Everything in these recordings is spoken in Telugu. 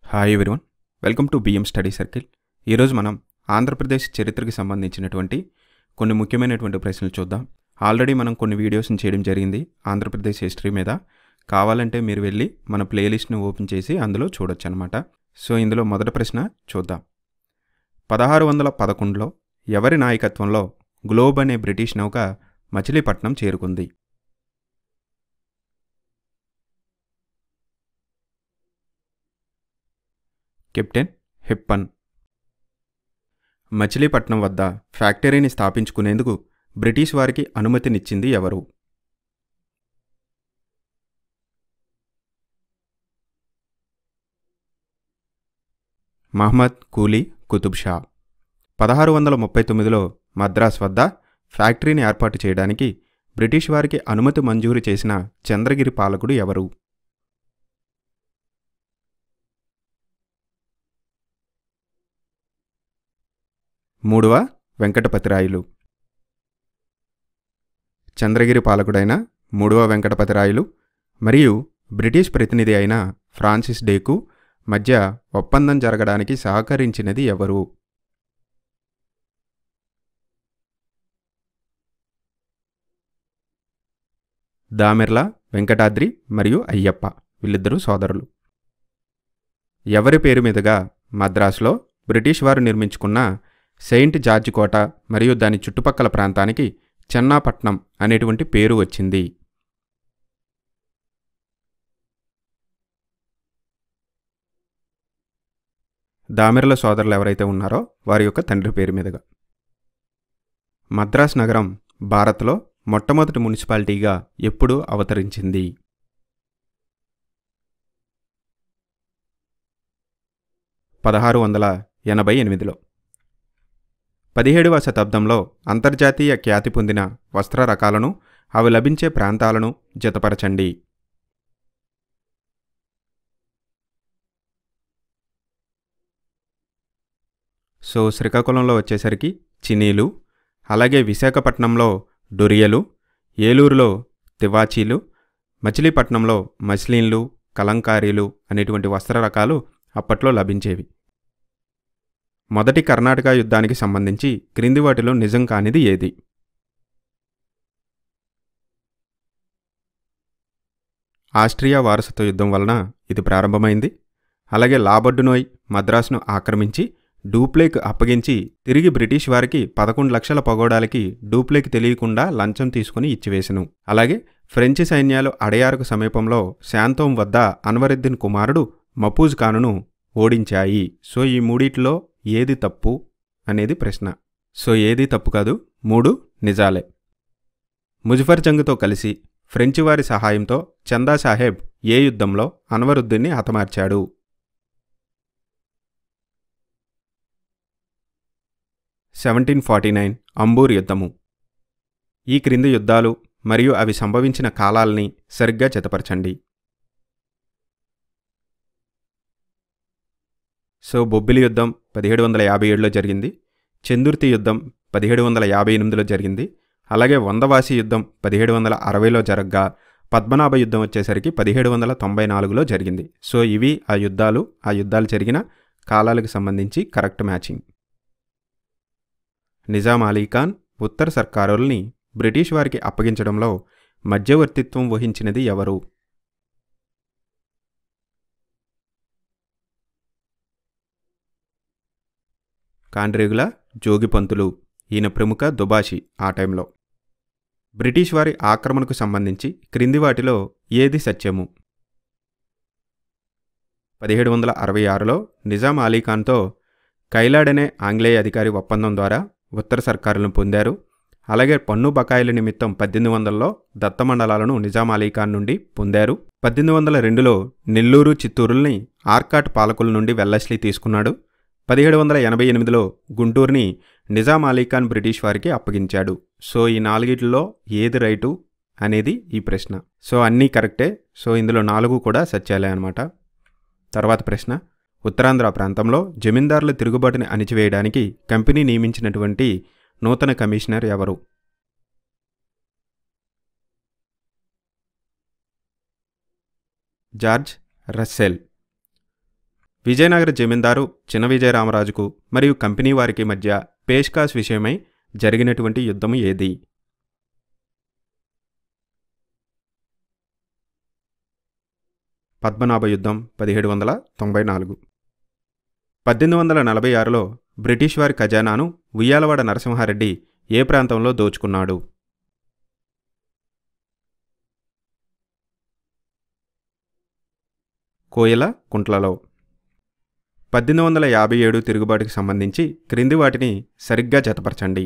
hi everyone welcome to BM study circle ఈరోజు మనం ఆంధ్రప్రదేశ్ చరిత్రకి సంబంధించినటువంటి కొన్ని ముఖ్యమైనటువంటి ప్రశ్నలు చూద్దాం ఆల్రెడీ మనం కొన్ని వీడియోస్ని చేయడం జరిగింది ఆంధ్రప్రదేశ్ హిస్టరీ మీద కావాలంటే మీరు వెళ్ళి మన ప్లేలిస్ట్ని ఓపెన్ చేసి అందులో చూడొచ్చు అనమాట సో ఇందులో మొదటి ప్రశ్న చూద్దాం పదహారు వందల పదకొండులో ఎవరి నాయకత్వంలో గ్లోబ్ అనే బ్రిటిష్ నౌక మచిలీపట్నం చేరుకుంది కెప్టెన్ హిప్పన్ మచిలీపట్నం వద్ద ఫ్యాక్టరీని స్థాపించుకునేందుకు బ్రిటిష్ వారికి అనుమతినిచ్చింది ఎవరు మహమ్మద్ కూలీ కుతుబ్ షా పదహారు వందల ముప్పై తొమ్మిదిలో మద్రాస్ వద్ద ఫ్యాక్టరీని ఏర్పాటు చేయడానికి బ్రిటిష్ వారికి అనుమతి మంజూరు చేసిన చంద్రగిరి పాలకుడు ఎవరు మూడవ వెంకటపతిరాయలు చంద్రగిరి పాలకుడైన మూడవ వెంకటపతిరాయలు మరియు బ్రిటిష్ ప్రతినిధి అయిన ఫ్రాన్సిస్ డేకు మధ్య ఒప్పందం జరగడానికి సహకరించినది ఎవరు దామెర్ల వెంకటాద్రి మరియు అయ్యప్ప వీళ్ళిద్దరూ సోదరులు ఎవరి పేరు మీదుగా మద్రాసులో బ్రిటిష్ వారు నిర్మించుకున్న సెయింట్ జార్జ్ కోట మరియు దాని చుట్టుపక్కల ప్రాంతానికి చెన్నాపట్నం అనేటువంటి పేరు వచ్చింది దామెరల సోదరులు ఎవరైతే ఉన్నారో వారి యొక్క తండ్రి పేరు మీదుగా మద్రాస్ నగరం భారత్లో మొట్టమొదటి మున్సిపాలిటీగా ఎప్పుడు అవతరించింది పదహారు వందల ఎనభై ఎనిమిదిలో పదిహేడవ శతాబ్దంలో అంతర్జాతీయ ఖ్యాతి పొందిన వస్త్ర రకాలను అవి లభించే ప్రాంతాలను జతపరచండి సో శ్రీకాకుళంలో వచ్చేసరికి చినీలు అలాగే విశాఖపట్నంలో డొరియలు ఏలూరులో తివాచీలు మచిలీపట్నంలో మస్లిన్లు కలంకారీలు అనేటువంటి వస్త్ర రకాలు అప్పట్లో లభించేవి మొదటి కర్ణాటక యుద్ధానికి సంబంధించి క్రింది వాటిలో నిజం కానిది ఏది ఆస్ట్రియా వారసత్వ యుద్ధం వలన ఇది ప్రారంభమైంది అలాగే లాబడ్డునోయ్ మద్రాసును ఆక్రమించి డూప్లేక్ అప్పగించి తిరిగి బ్రిటిష్ వారికి పదకొండు లక్షల పగోడాలకి డూప్లేక్ తెలియకుండా లంచం తీసుకుని ఇచ్చివేసెను అలాగే ఫ్రెంచి సైన్యాలు అడయారుకు సమీపంలో శాంతోం వద్ద అన్వరుద్దీన్ కుమారుడు మపూజ్ ఖానును ఓడించాయి సో ఈ మూడిట్లో ఏది తప్పు అనేది ప్రశ్న సో ఏది తప్పు కాదు మూడు నిజాలే ముజఫర్ జంగ్తో కలిసి ఫ్రెంచి వారి సహాయంతో చందా సాహెబ్ ఏ యుద్ధంలో అన్వరుద్దీన్ని హతమార్చాడు సెవెంటీన్ ఫార్టీ నైన్ అంబూర్ యుద్ధము ఈ క్రింది యుద్ధాలు మరియు అవి సంభవించిన కాలాల్ని సరిగ్గా జతపరచండి సో బొబ్బిలి యుద్ధం పదిహేడు వందల యాభై ఏడులో జరిగింది చందుర్తి యుద్ధం పదిహేడు వందల యాభై ఎనిమిదిలో జరిగింది అలాగే వందవాసి యుద్ధం పదిహేడు వందల అరవైలో జరగ్గా పద్మనాభ యుద్ధం వచ్చేసరికి పదిహేడు వందల తొంభై నాలుగులో జరిగింది సో ఇవి ఆ యుద్ధాలు ఆ యుద్ధాలు జరిగిన కాలాలకు సంబంధించి కరెక్ట్ మ్యాచింగ్ నిజాం అలీఖాన్ ఉత్తర సర్కారుల్ని బ్రిటిష్ వారికి అప్పగించడంలో మధ్యవర్తిత్వం వహించినది ఎవరు కాండ్రేగుల జోగిపంతులు ఈయన ప్రముఖ దుబాషి ఆ టైంలో బ్రిటిష్ వారి ఆక్రమణకు సంబంధించి క్రింది వాటిలో ఏది సత్యము పదిహేడు వందల అరవై ఆరులో నిజాం అలీఖాన్తో కైలాడ్ అనే ఆంగ్లేయ అధికారి ఒప్పందం ద్వారా ఉత్తర సర్కారులను పొందారు అలాగే పన్ను బకాయిల నిమిత్తం పద్దెనిమిది వందలలో దత్తమండలాలను నిజాం అలీఖాన్ నుండి పొందారు పద్దెనిమిది వందల రెండులో నెల్లూరు చిత్తూరుల్ని ఆర్కాట్ పాలకుల నుండి వెల్లస్లీ తీసుకున్నాడు పదిహేడు వందల ఎనభై ఎనిమిదిలో గుంటూరుని నిజాం అలీఖాన్ బ్రిటిష్ వారికి అప్పగించాడు సో ఈ నాలుగిట్లో ఏది రైటు అనేది ఈ ప్రశ్న సో అన్నీ కరెక్టే సో ఇందులో నాలుగు కూడా సత్యాలే అనమాట తర్వాత ప్రశ్న ఉత్తరాంధ్ర ప్రాంతంలో జమీందారుల తిరుగుబాటుని అణిచివేయడానికి కంపెనీ నియమించినటువంటి నూతన కమిషనర్ ఎవరు జార్జ్ రస్సెల్ విజయనగర జమీందారు చిన్న విజయరామరాజుకు మరియు కంపెనీ వారికి మధ్య పేష్కాస్ విషయమై జరిగినటువంటి యుద్ధం ఏది పద్మనాభ యుద్ధం పదిహేడు వందల తొంభై నాలుగు పద్దెనిమిది వందల నలభై ఆరులో బ్రిటిష్ వారి ఖజానాను ఉయ్యాలవాడ నరసింహారెడ్డి ఏ ప్రాంతంలో దోచుకున్నాడు కోయల కుంట్లలో పద్దెనిమిది వందల యాభై ఏడు తిరుగుబాటుకి సంబంధించి క్రింది వాటిని సరిగ్గా జతపరచండి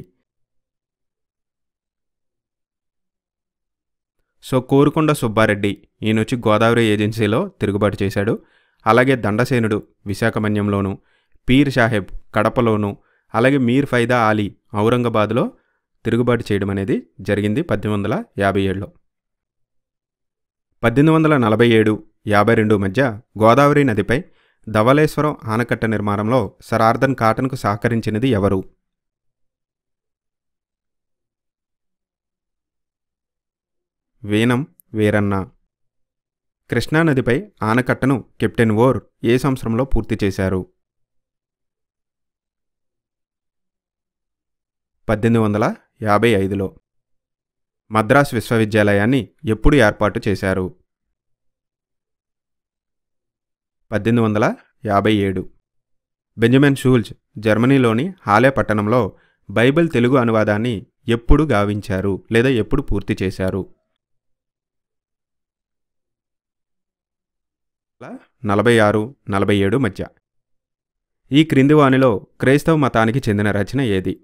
సో కోరుకొండ సుబ్బారెడ్డి ఈయనొచ్చి గోదావరి ఏజెన్సీలో తిరుగుబాటు చేశాడు అలాగే దండసేనుడు విశాఖమన్యంలోను పీర్ సాహెబ్ కడపలోను అలాగే మీర్ ఫైదా ఆలీ ఔరంగాబాద్లో తిరుగుబాటు చేయడం అనేది జరిగింది పద్దెనిమిది వందల యాభై ఏడులో పద్దెనిమిది వందల నలభై ఏడు యాభై రెండు మధ్య గోదావరి నదిపై ధవళేశ్వరం ఆనకట్ట నిర్మాణంలో సర్ ఆర్థర్ కాటన్కు సహకరించినది ఎవరు వేనం వీరన్న కృష్ణానదిపై ఆనకట్టను కెప్టెన్ ఓర్ ఏ సంవత్సరంలో పూర్తి చేశారు పద్దెనిమిది వందల యాభై ఐదులో మద్రాస్ విశ్వవిద్యాలయాన్ని ఎప్పుడు ఏర్పాటు చేశారు పద్దెనిమిది వందల యాభై ఏడు బెంజమిన్ షూల్జ్ జర్మనీలోని హాలే పట్టణంలో బైబిల్ తెలుగు అనువాదాన్ని ఎప్పుడు గావించారు లేదా ఎప్పుడు పూర్తి చేశారు నలభై ఆరు నలభై ఏడు మధ్య ఈ క్రింది వానిలో క్రైస్తవ మతానికి చెందిన రచన ఏది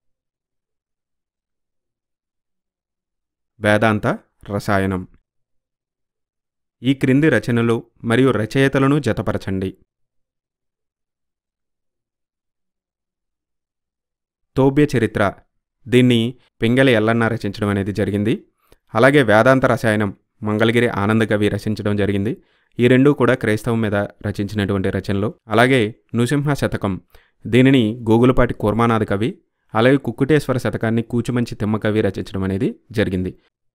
వేదాంత రసాయనం ఈ క్రింది రచనలు మరియు రచయితలను జతపరచండి తోబ్య చరిత్ర దీన్ని పింగళి ఎల్లన్న రచించడం అనేది జరిగింది అలాగే వేదాంత రసాయనం మంగళగిరి ఆనందకవి రచించడం జరిగింది ఈ రెండూ కూడా క్రైస్తవం మీద రచించినటువంటి రచనలు అలాగే నృసింహ శతకం దీనిని గోగులపాటి కూర్మానాథ కవి అలాగే కుక్కుటేశ్వర శతకాన్ని కూచుమంచి తిమ్మ కవి రచించడం అనేది జరిగింది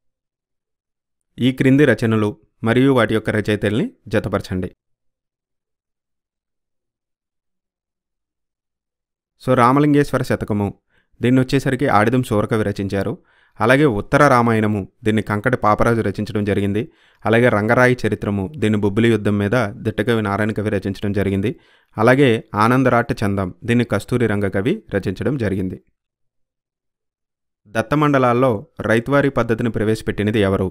ఈ క్రింది రచనలు మరియు వాటి యొక్క రచయితల్ని జతపరచండి సో రామలింగేశ్వర శతకము దీన్ని వచ్చేసరికి ఆడిదం సూరకవి రచించారు అలాగే ఉత్తర రామాయణము దీన్ని కంకటి పాపరాజు రచించడం జరిగింది అలాగే రంగరాయి చరిత్రము దీన్ని బుబ్బిలి యుద్ధం మీద దిట్టకవి నారాయణ కవి రచించడం జరిగింది అలాగే ఆనందరాట చందం దీన్ని కస్తూరి రంగకవి రచించడం జరిగింది దత్తమండలాల్లో రైతువారీ పద్ధతిని ప్రవేశపెట్టినది ఎవరు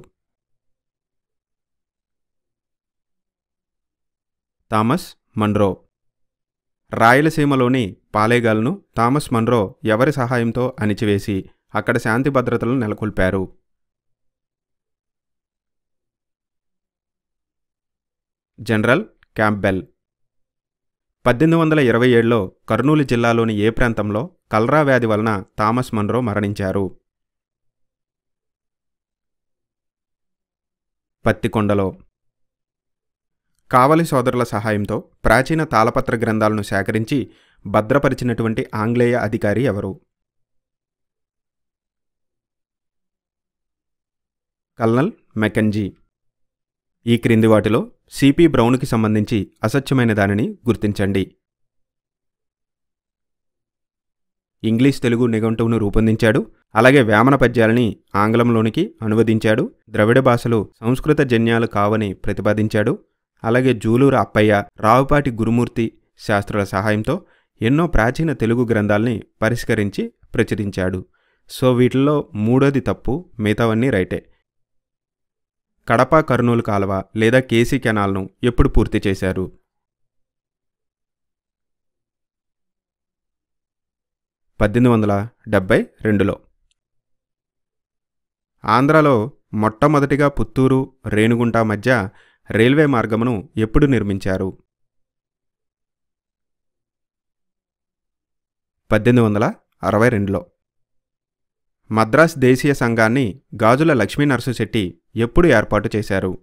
థామస్ మన్రో రాయలసీమలోని పాలేగాల్ను థామస్ మన్రో ఎవరి సహాయంతో అణిచివేసి అక్కడ శాంతి భద్రతలను నెలకొల్పారు జనరల్ క్యాంప్బెల్ పద్దెనిమిది వందల ఇరవై ఏడులో కర్నూలు జిల్లాలోని ఏ ప్రాంతంలో కల్రా వ్యాధి వలన థామస్ మన్రో మరణించారు పత్తికొండలో కావలి సోదరుల సహాయంతో ప్రాచీన తాళపత్ర గ్రంథాలను సేకరించి భద్రపరిచినటువంటి ఆంగ్లేయ అధికారి ఎవరు కల్నల్ మెకంజీ ఈ క్రింది వాటిలో సిపి బ్రౌన్కి సంబంధించి అసత్యమైన దానిని గుర్తించండి ఇంగ్లీష్ తెలుగు నిఘంటువును రూపొందించాడు అలాగే వేమన పద్యాలని ఆంగ్లంలోనికి అనువదించాడు ద్రవిడ భాషలు సంస్కృత జన్యాలు కావని ప్రతిపాదించాడు అలాగే జూలూరు అప్పయ్య రావుపాటి గురుమూర్తి శాస్త్రుల సహాయంతో ఎన్నో ప్రాచీన తెలుగు గ్రంథాల్ని పరిష్కరించి ప్రచురించాడు సో వీటిల్లో మూడోది తప్పు మిగతావన్నీ రైటే కడప కర్నూలు కాలువ లేదా కేసీ కెనాల్ను ఎప్పుడు పూర్తి చేశారు పద్దెనిమిది వందల డెబ్బై రెండులో ఆంధ్రాలో మొట్టమొదటిగా పుత్తూరు రేణుగుంట మధ్య రైల్వే మార్గమును ఎప్పుడు నిర్మించారు పద్దెనిమిది వందల అరవై రెండులో మద్రాస్ దేశీయ సంఘాన్ని గాజుల లక్ష్మీ నరసుశెట్టి ఎప్పుడు ఏర్పాటు చేశారు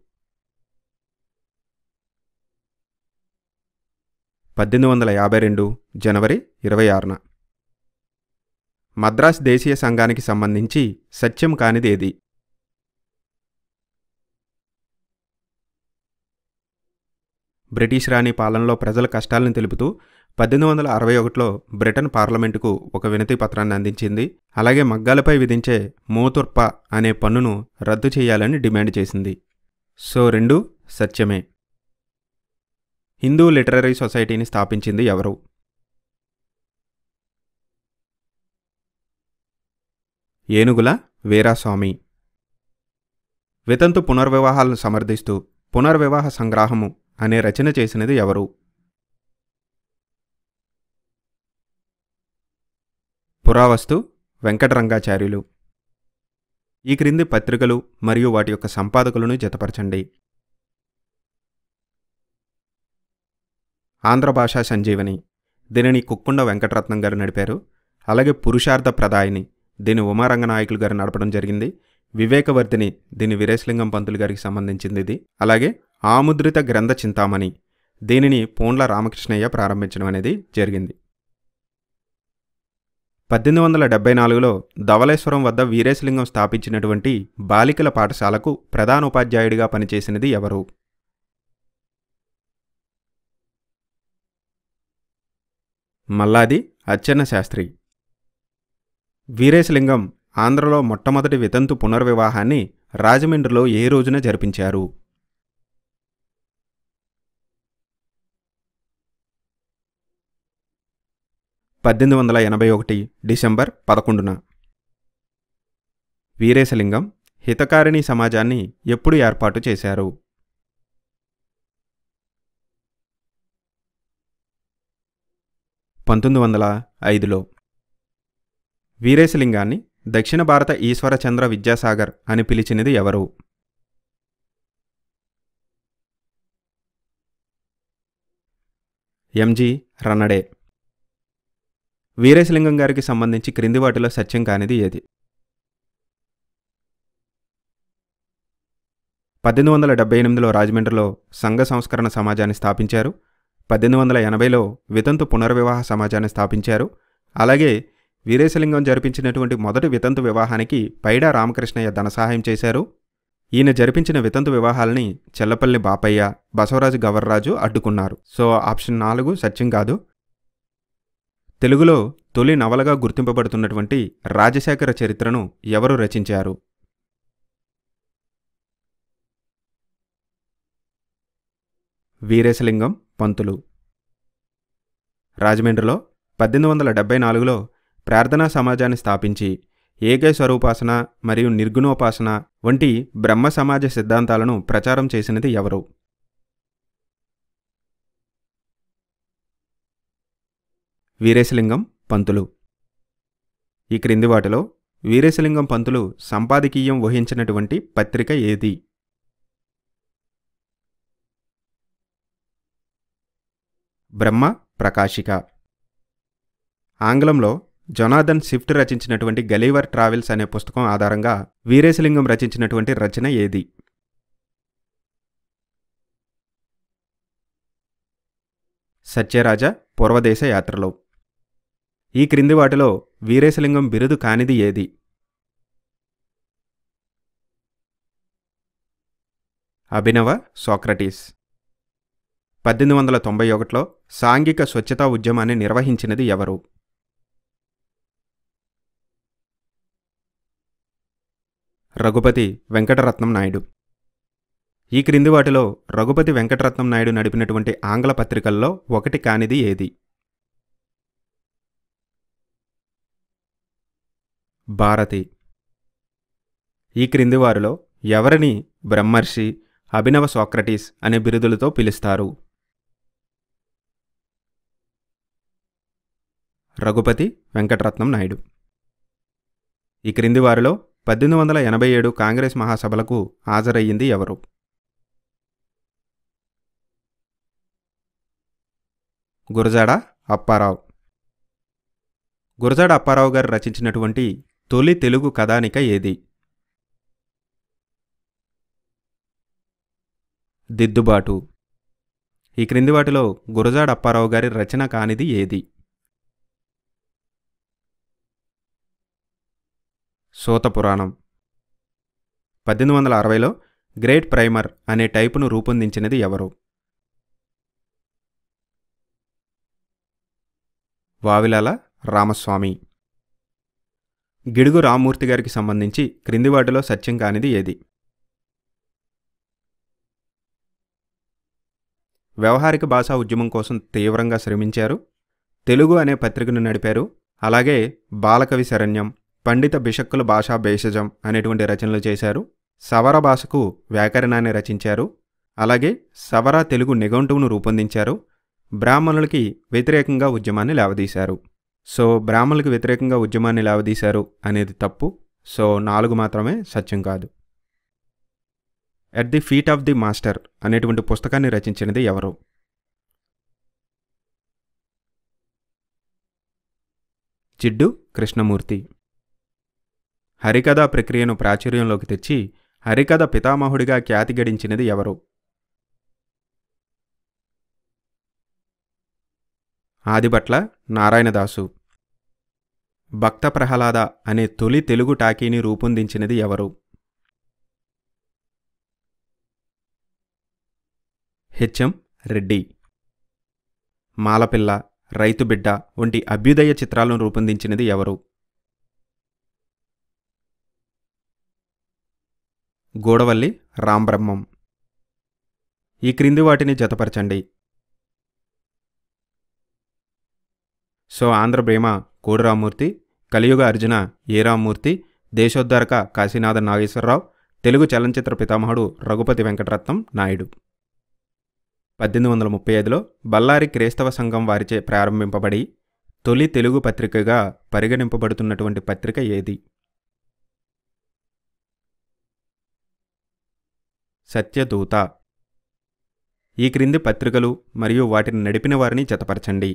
పద్దెనిమిది వందల యాభై రెండు జనవరి ఇరవై ఆరున మద్రాస్ దేశీయ సంఘానికి సంబంధించి సత్యం కానిది ఏది బ్రిటిష్ రాణి పాలనలో ప్రజల కష్టాలను తెలుపుతూ పద్దెనిమిది వందల అరవై ఒకటిలో బ్రిటన్ పార్లమెంటుకు ఒక వినతి పత్రాన్ని అందించింది అలాగే మగ్గాలపై విధించే మోతుర్ప అనే పన్నును రద్దు చేయాలని డిమాండ్ చేసింది సో రెండు సత్యమే హిందూ లిటరరీ సొసైటీని స్థాపించింది ఎవరు ఏనుగుల వీరాస్వామి వితంతు పునర్వివాహాలను సమర్థిస్తూ పునర్వివాహ సంగ్రాహము అనే రచన చేసినది ఎవరు పురావస్తు వెంకటరంగాచార్యులు ఈ క్రింది పత్రికలు మరియు వాటి యొక్క సంపాదకులను జతపరచండి ఆంధ్ర భాషా సంజీవని దీనిని కుక్కుండ వెంకటరత్నం గారు నడిపారు అలాగే పురుషార్థ ప్రదాయిని దీని ఉమారంగనాయకులు గారు నడపడం జరిగింది వివేకవర్ధిని దీని వీరేశలింగం పంతులు గారికి సంబంధించింది ఇది అలాగే ఆముద్రిత గ్రంథ చింతామణి దీనిని పూండ్ల రామకృష్ణయ్య ప్రారంభించడం అనేది జరిగింది పద్దెనిమిది వందల డెబ్బై నాలుగులో ధవళేశ్వరం వద్ద వీరేశలింగం స్థాపించినటువంటి బాలికల పాఠశాలకు ప్రధాన ఉపాధ్యాయుడిగా పనిచేసినది ఎవరు మల్లాది అచ్చెన్న శాస్త్రి వీరేశలింగం ఆంధ్రలో మొట్టమొదటి వితంతు పునర్వివాహాన్ని రాజమండ్రిలో ఏ రోజున జరిపించారు పద్దెనిమిది వందల ఎనభై ఒకటి డిసెంబర్ పదకొండున వీరేశలింగం హితకారిణి సమాజాన్ని ఎప్పుడు ఏర్పాటు చేశారు పంతొమ్మిది వందల ఐదులో వీరేశలింగాన్ని దక్షిణ భారత ఈశ్వరచంద్ర విద్యాసాగర్ అని పిలిచినది ఎవరు ఎంజి రన్నడే వీరేశలింగం గారికి సంబంధించి క్రింది వాటిలో సత్యం కానిది ఏది పద్దెనిమిది వందల డెబ్బై ఎనిమిదిలో రాజమండ్రిలో సంఘ సంస్కరణ సమాజాన్ని స్థాపించారు పద్దెనిమిది వందల ఎనభైలో వితంతు పునర్వివాహ సమాజాన్ని స్థాపించారు అలాగే వీరేశలింగం జరిపించినటువంటి మొదటి వితంతు వివాహానికి పైడా రామకృష్ణయ్య ధన సహాయం చేశారు ఈయన జరిపించిన వితంతు వివాహాలని చెల్లపల్లి బాపయ్య బసవరాజు గవర్రాజు అడ్డుకున్నారు సో ఆప్షన్ నాలుగు సత్యం కాదు తెలుగులో తొలి నవలగా గుర్తింపబడుతున్నటువంటి రాజశేఖర చరిత్రను ఎవరు రచించారు వీరేశలింగం పంతులు రాజమండ్రిలో పద్దెనిమిది వందల డెబ్బై నాలుగులో ప్రార్థనా సమాజాన్ని స్థాపించి ఏకైస్వరూపాసన మరియు నిర్గుణోపాసన వంటి బ్రహ్మ సమాజ సిద్ధాంతాలను ప్రచారం చేసినది ఎవరు వీరేశలింగం పంతులు ఈ క్రింది వాటిలో వీరేశలింగం పంతులు సంపాదకీయం వహించినటువంటి పత్రిక ఏది బ్రహ్మ ప్రకాశిక ఆంగ్లంలో జొనాథన్ స్విఫ్ట్ రచించినటువంటి గలీవర్ ట్రావెల్స్ అనే పుస్తకం ఆధారంగా వీరేశలింగం రచించినటువంటి రచన ఏది సత్యరాజ పూర్వదేశ యాత్రలో ఈ క్రింది వాటిలో వీరేశలింగం బిరుదు కానిది ఏది అభినవ సోక్రటీస్ పద్దెనిమిది వందల తొంభై ఒకటిలో సాంఘిక స్వచ్ఛతా ఉద్యమాన్ని నిర్వహించినది ఎవరు రఘుపతి వెంకటరత్నం నాయుడు ఈ క్రింది వాటిలో రఘుపతి వెంకటరత్నం నాయుడు నడిపినటువంటి ఆంగ్ల పత్రికల్లో ఒకటి కానిది ఏది భారతి ఈ క్రింది వారిలో ఎవరిని బ్రహ్మర్షి అభినవ సోక్రటీస్ అనే బిరుదులతో పిలుస్తారు రఘుపతి వెంకటరత్నం నాయుడు ఈ క్రింది వారిలో పద్దెనిమిది వందల ఎనభై ఏడు కాంగ్రెస్ మహాసభలకు హాజరయ్యింది ఎవరు గురజాడ అప్పారావు గురజాడ అప్పారావు గారు రచించినటువంటి తొలి తెలుగు కథానిక ఏది దిద్దుబాటు ఈ క్రింది వాటిలో గురజాడ అప్పారావు గారి రచన కానిది ఏది సూత పురాణం పద్దెనిమిది వందల అరవైలో గ్రేట్ ప్రైమర్ అనే టైపును రూపొందించినది ఎవరు వావిలాల రామస్వామి గిడుగు రామ్మూర్తి గారికి సంబంధించి క్రింది వాటిలో సత్యం కానిది ఏది వ్యవహారిక భాషా ఉద్యమం కోసం తీవ్రంగా శ్రమించారు తెలుగు అనే పత్రికను నడిపారు అలాగే బాలకవి శరణ్యం పండిత బిషక్కుల భాషా భేషజం అనేటువంటి రచనలు చేశారు సవర భాషకు వ్యాకరణాన్ని రచించారు అలాగే సవర తెలుగు నిఘంటువును రూపొందించారు బ్రాహ్మణులకి వ్యతిరేకంగా ఉద్యమాన్ని లేవదీశారు సో బ్రాహ్మణులకు వ్యతిరేకంగా ఉద్యమాన్ని లేవదీశారు అనేది తప్పు సో నాలుగు మాత్రమే సత్యం కాదు at the feet of the master అనేటువంటి పుస్తకాన్ని రచించినది ఎవరు జిడ్డు కృష్ణమూర్తి హరికథ ప్రక్రియను ప్రాచుర్యంలోకి తెచ్చి హరికథ పితామహుడిగా ఖ్యాతి గడించినది ఎవరు ఆదిభట్ల నారాయణదాసు భక్త ప్రహ్లాద అనే తొలి తెలుగు టాకీని రూపొందించినది ఎవరు హెచ్ఎం రెడ్డి మాలపిల్ల రైతు బిడ్డ వంటి అభ్యుదయ చిత్రాలను రూపొందించినది ఎవరు గూడవల్లి రాంబ్రహ్మం ఈ క్రింది వాటిని జతపరచండి సో ఆంధ్ర భీమ కోడి రామ్మూర్తి కలియుగ అర్జున ఏ రామ్మూర్తి దేశోద్ధరక కాశీనాథ నాగేశ్వరరావు తెలుగు చలనచిత్ర పితామహుడు రఘుపతి వెంకటరత్నం నాయుడు పద్దెనిమిది వందల ముప్పై ఐదులో బళ్ళారి క్రైస్తవ సంఘం వారిచే ప్రారంభింపబడి తొలి తెలుగు పత్రికగా పరిగణింపబడుతున్నటువంటి పత్రిక ఏది సత్యదూత ఈ క్రింది పత్రికలు మరియు వాటిని నడిపిన వారిని జతపరచండి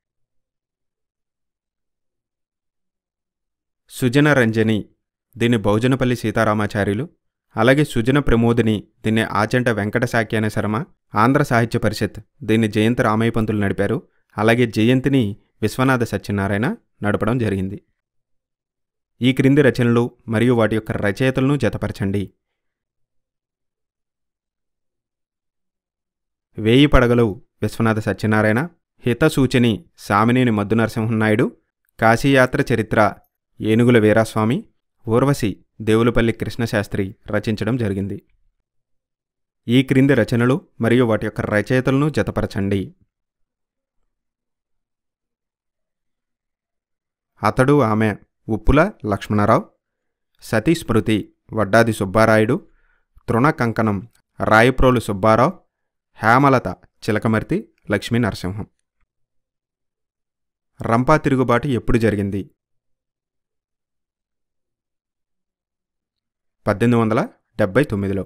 సుజన రంజని దీన్ని బహుజనపల్లి సీతారామాచార్యులు అలాగే సుజన ప్రమోదిని దీన్ని ఆచంట వెంకట శాక్యాన శర్మ ఆంధ్ర సాహిత్య పరిషత్ దీన్ని జయంతి రామయ్య పంతులు నడిపారు అలాగే జయంతిని విశ్వనాథ సత్యనారాయణ నడపడం జరిగింది ఈ క్రింది రచనలు మరియు వాటి యొక్క రచయితలను జతపరచండి వేయి పడగలు విశ్వనాథ సత్యనారాయణ హితసూచిని సామినేని మద్దు నరసింహనాయుడు కాశీయాత్ర చరిత్ర ఏనుగుల వీరాస్వామి ఊర్వశి దేవులపల్లి కృష్ణశాస్త్రి రచించడం జరిగింది ఈ క్రింది రచనలు మరియు వాటి యొక్క రచయితలను జతపరచండి అతడు ఆమె ఉప్పుల లక్ష్మణరావు సతీ స్మృతి వడ్డాది సుబ్బారాయుడు తృణ కంకణం రాయప్రోలు సుబ్బారావు హేమలత చిలకమర్తి లక్ష్మీ నరసింహం రంపా తిరుగుబాటు ఎప్పుడు జరిగింది పద్దెనిమిది వందల డెబ్బై తొమ్మిదిలో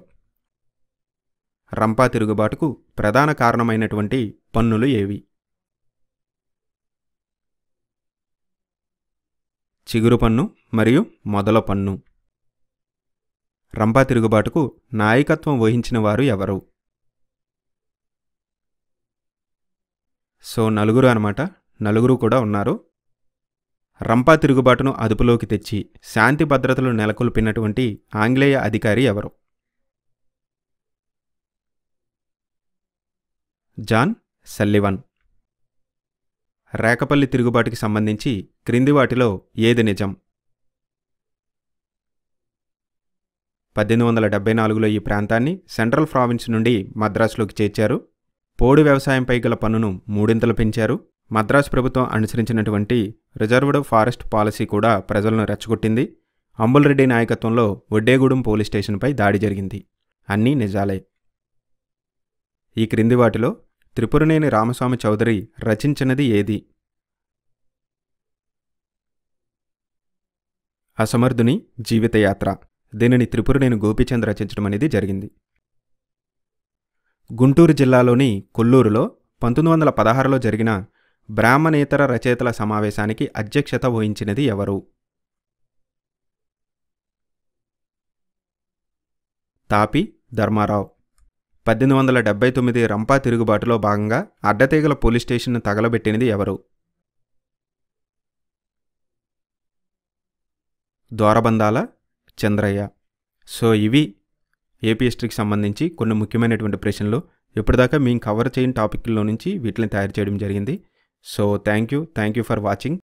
రంపా తిరుగుబాటుకు ప్రధాన కారణమైనటువంటి పన్నులు ఏవి చిగురు పన్ను మరియు మొదల పన్ను రంపా తిరుగుబాటుకు నాయకత్వం వహించిన వారు ఎవరు సో నలుగురు అనమాట నలుగురు కూడా ఉన్నారు రంపా తిరుగుబాటును అదుపులోకి తెచ్చి శాంతి భద్రతలు నెలకొల్పినటువంటి ఆంగ్లేయ అధికారి ఎవరు జాన్ సల్లివన్ రేకపల్లి తిరుగుబాటుకి సంబంధించి క్రింది వాటిలో ఏది నిజం పద్దెనిమిది వందల డెబ్బై నాలుగులో ఈ ప్రాంతాన్ని సెంట్రల్ ప్రావిన్స్ నుండి మద్రాసులోకి చేర్చారు పోడు వ్యవసాయంపై గల పన్నును మూడింతలు పెంచారు మద్రాసు ప్రభుత్వం అనుసరించినటువంటి రిజర్వ్డ్ ఫారెస్ట్ పాలసీ కూడా ప్రజలను రెచ్చగొట్టింది అంబుల్రెడ్డి నాయకత్వంలో వడ్డేగూడెం పోలీస్ స్టేషన్పై దాడి జరిగింది అన్నీ నిజాలే ఈ క్రింది వాటిలో త్రిపురనేని రామస్వామి చౌదరి రచించినది ఏది అసమర్థుని జీవితయాత్ర దీనిని త్రిపురనేని గోపీచంద్ రచించడం అనేది జరిగింది గుంటూరు జిల్లాలోని కొల్లూరులో పంతొమ్మిది వందల పదహారులో జరిగిన బ్రాహ్మణేతర రచయితల సమావేశానికి అధ్యక్షత వహించినది ఎవరు తాపి ధర్మారావు పద్దెనిమిది వందల డెబ్బై తొమ్మిది రంపా తిరుగుబాటులో భాగంగా అడ్డతీగల పోలీస్ స్టేషన్ను తగలబెట్టినది ఎవరు ద్వారబంధాల చంద్రయ్య సో ఇవి ఏపీ హిస్టరీకి సంబంధించి కొన్ని ముఖ్యమైనటువంటి ప్రశ్నలు ఇప్పటిదాకా మేము కవర్ చేయని టాపిక్లో నుంచి వీటిని తయారు చేయడం జరిగింది so thank you thank you for watching